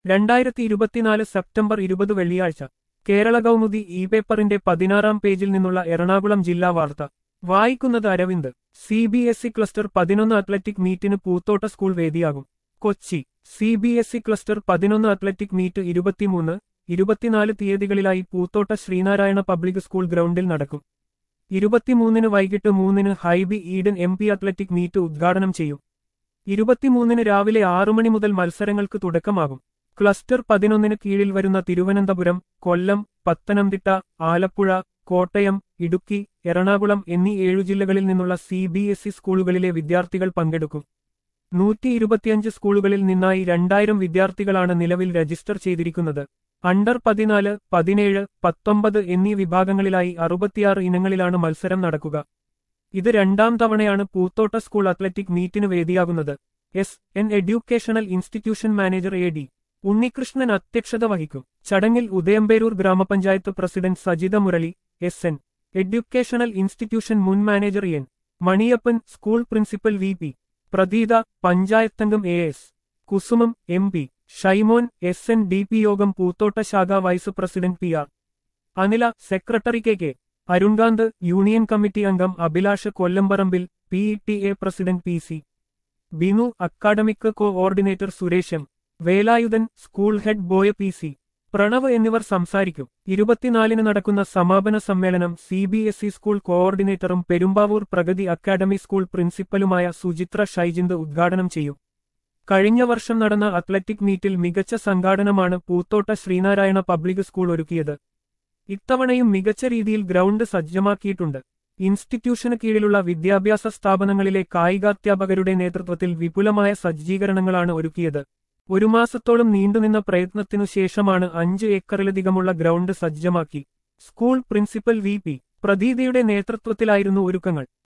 രണ്ടായിരത്തി ഇരുപത്തിനാല് സെപ്റ്റംബർ ഇരുപത് വെള്ളിയാഴ്ച കേരള കൗമുദി ഇ പേപ്പറിന്റെ പതിനാറാം പേജിൽ നിന്നുള്ള എറണാകുളം ജില്ലാ വാർത്ത വായിക്കുന്നത് Aravind C B S E cluster പതിനൊന്ന് അത്ലറ്റിക് മീറ്റിന് പൂത്തോട്ട സ്കൂൾ വേദിയാകും Kochi C B S E cluster പതിനൊന്ന് അത്ലറ്റിക് മീറ്റ് ഇരുപത്തിമൂന്ന് ഇരുപത്തിനാല് തീയതികളിലായി പൂത്തോട്ട ശ്രീനാരായണ പബ്ലിക് സ്കൂൾ ഗ്രൗണ്ടിൽ നടക്കും ഇരുപത്തിമൂന്നിന് വൈകിട്ട് മൂന്നിന് Hibi Eden M P athletic meet ഉദ്ഘാടനം ചെയ്യും ഇരുപത്തിമൂന്നിന് രാവിലെ ആറു മണി മുതൽ മത്സരങ്ങൾക്ക് തുടക്കമാകും ക്ലസ്റ്റർ പതിനൊന്നിന് കീഴിൽ വരുന്ന തിരുവനന്തപുരം കൊല്ലം പത്തനംതിട്ട ആലപ്പുഴ കോട്ടയം ഇടുക്കി എറണാകുളം എന്നീ ഏഴു ജില്ലകളിൽ നിന്നുള്ള സി ബി എസ് ഇ സ്കൂളുകളിലെ വിദ്യാർത്ഥികൾ പങ്കെടുക്കും നൂറ്റി ഇരുപത്തിയഞ്ച് സ്കൂളുകളിൽ നിന്നായി രണ്ടായിരം വിദ്യാർത്ഥികളാണ് നിലവിൽ രജിസ്റ്റർ ചെയ്തിരിക്കുന്നത് അണ്ടർ പതിനാല് പതിനേഴ് പത്തൊമ്പത് എന്നീ വിഭാഗങ്ങളിലായി അറുപത്തിയാറ് ഇനങ്ങളിലാണ് മത്സരം നടക്കുക ഇത് രണ്ടാം തവണയാണ് പൂത്തോട്ട സ്കൂൾ അത്ലറ്റിക് മീറ്റിന് വേദിയാകുന്നത് S N educational institution manager A D Unnikrishnan അധ്യക്ഷത വഹിക്കും ചടങ്ങിൽ Udayamperoor grama panchayat president Sajitha Murali S N educational institution മുൻ manager N Maniyappan school principal V P Pratheetha പഞ്ചായത്തംഗം A S Kusumam M P Shaimon S N D P യോഗം പൂത്തോട്ട ശാഖ vice president P R Anila secretary K K Arunkanth union committee അംഗം Abhilash Kollamparambil P E T A president P C Binu academic coordinator Suresham Velayudhan school head boy P C Pranav എന്നിവർ സംസാരിക്കും ഇരുപത്തിനാലിന് നടക്കുന്ന സമാപന സമ്മേളനം C B S E school കോഓർഡിനേറ്ററും പെരുമ്പാവൂർ പ്രഗതി അക്കാദമി സ്കൂൾ പ്രിൻസിപ്പലുമായ സുചിത്ര ഷൈജിന്ദ് ഉദ്ഘാടനം ചെയ്യും കഴിഞ്ഞ വർഷം നടന്ന അത്ലറ്റിക് മീറ്റിൽ മികച്ച സംഘാടനമാണ് പൂത്തോട്ട ശ്രീനാരായണ പബ്ലിക് സ്കൂൾ ഒരുക്കിയത് ഇത്തവണയും മികച്ച രീതിയിൽ ഗ്രൗണ്ട് സജ്ജമാക്കിയിട്ടുണ്ട് ഇൻസ്റ്റിറ്റ്യൂഷന് കീഴിലുള്ള വിദ്യാഭ്യാസ സ്ഥാപനങ്ങളിലെ കായികാധ്യാപകരുടെ നേതൃത്വത്തിൽ വിപുലമായ സജ്ജീകരണങ്ങളാണ് ഒരുക്കിയത് ഒരു മാസത്തോളം നീണ്ടുനിന്ന പ്രയത്നത്തിനു ശേഷമാണ് അഞ്ച് ഏക്കറിലധികമുള്ള ഗ്രൗണ്ട് സജ്ജമാക്കി സ്കൂൾ പ്രിൻസിപ്പൽ വി പി പ്രതീതിയുടെ നേതൃത്വത്തിലായിരുന്നു ഒരുക്കങ്ങൾ